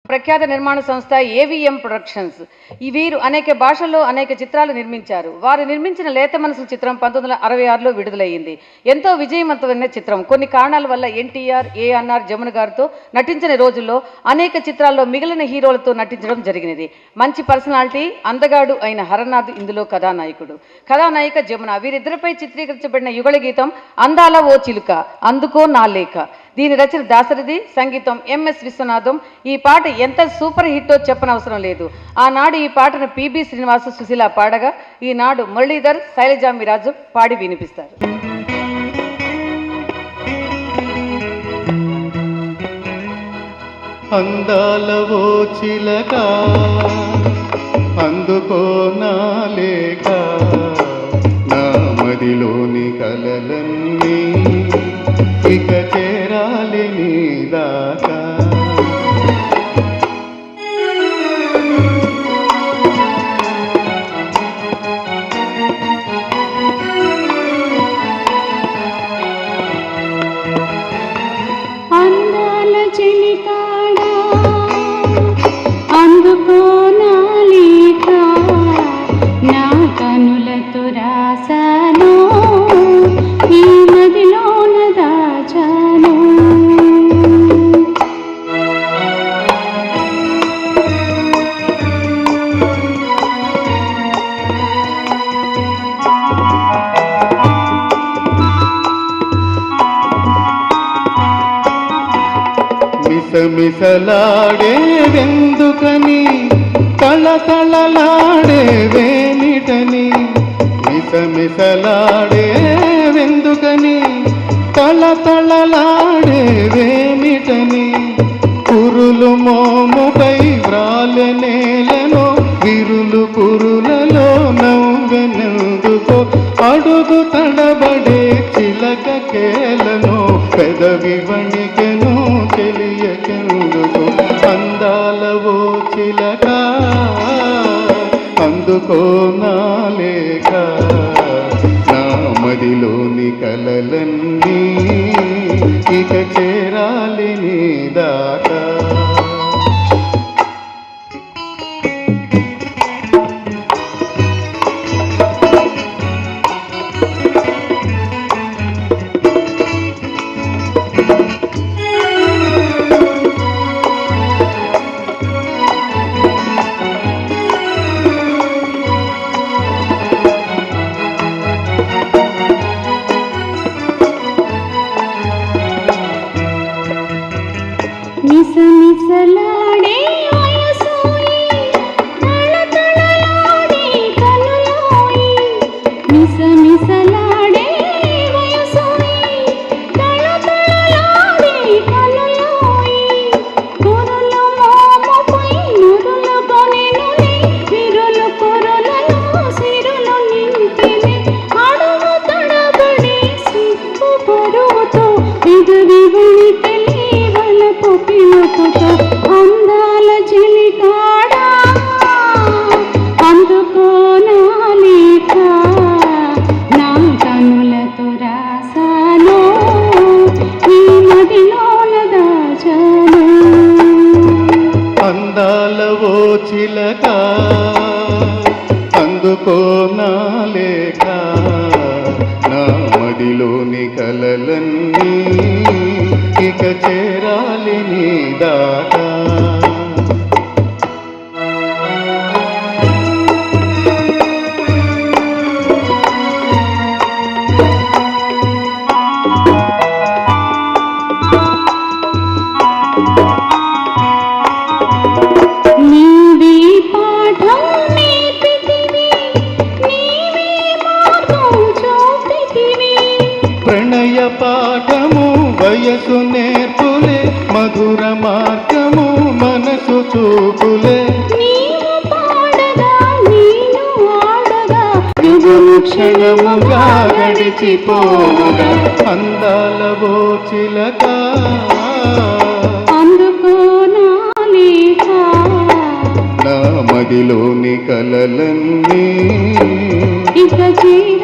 ప్రఖ్యాత నిర్మాణ సంస్థ ఏవిఎం ప్రొడక్షన్స్ ఈ వీరు అనేక భాషల్లో అనేక చిత్రాలు నిర్మించారు వారు నిర్మించిన లేత మనసుల చిత్రం పంతొమ్మిది వందల అరవై ఆరులో విడుదలయ్యింది ఎంతో విజయవంతమైన చిత్రం కొన్ని కారణాల వల్ల ఎన్టీఆర్ ఏఎన్ఆర్ జమున గారితో నటించిన రోజుల్లో అనేక చిత్రాల్లో మిగిలిన హీరోలతో నటించడం జరిగినది మంచి పర్సనాలిటీ అందగాడు అయిన హరనాథ్ ఇందులో కథానాయకుడు కథానాయిక జమున వీరిద్దరిపై చిత్రీకరించబడిన యుగళ గీతం అందాల ఓ చిలుక అందుకో నా లేఖ దీని రచన దాసరిది సంగీతం ఎంఎస్ విశ్వనాథం ఈ పాట ఎంత సూపర్ హిట్టో చెప్పనవసరం లేదు ఆనాడు ఈ పాటను పిబి శ్రీనివాస సుశీల పాడగా ఈనాడు మురళీధర్ శైలజామిరాజు పాడి వినిపిస్తారు అందాల ఓ చిలక అందుకో నా లేక నా మదిలోని కలలన్నీ ఇక చేరాలి నీ దాకా అందాల చెలికాడా అందుకో నా లేఖ నా కనులతో రాసాను ఈ మదిలోన దాచాను మిసమిసలాడే వెందుకని తళతళలాడే వేమిటని మిసమిసలాడే వెందుకని తళతళలాడే వేమిటని కురులు మోముపై వ్రాలె నేలను విరులు కురులలో నవ్వెనెందుకో అడుగు తడబడే చిలక కేలను పెదవి వణికెను తెలియకెందుకు అందాల ఓ చిలక అందుకో నా లేఖ నా మదిలోని కలలన్నీ ఇక చేరాలి నీ దాకా మిసమిసలాడే వయసోయి తళతళలాడే కనులోయి మిసమిసలాడే వయసోయి తళతళలాడే కనులోయి కురులు మోముపై నురులు కొనెనులే విరులు కురులలో సిరులు నింపినే అడుగు తడబడి సిగ్గు పరువుతో ఎదురి వణికెలి వలపు పిలుపుతో అందాల చెలికాడా అందుకో నా లేఖ నా కనులతో రాసాను ఈ మదిలోన దాచాను అందాల ఓ చిలక అందుకో నా లేఖ నా మదిలోని కలలన్నీ ఇక చేరాలి నీ దాకా నీవే పాఠం నేర్పితివి నీవే మార్గం చూపితివి ప్రణయ పాఠము వయసు నేర్పులే మధుర మార్గము మనసు చూపులే నీవు పాడగా నేను ఆడగా యుగము క్షణముగా గడిచిపోగా అందాల ఓ చిలక అందుకో నా లేఖ నా మదిలోని కలలన్నీ ఇక చేరాలి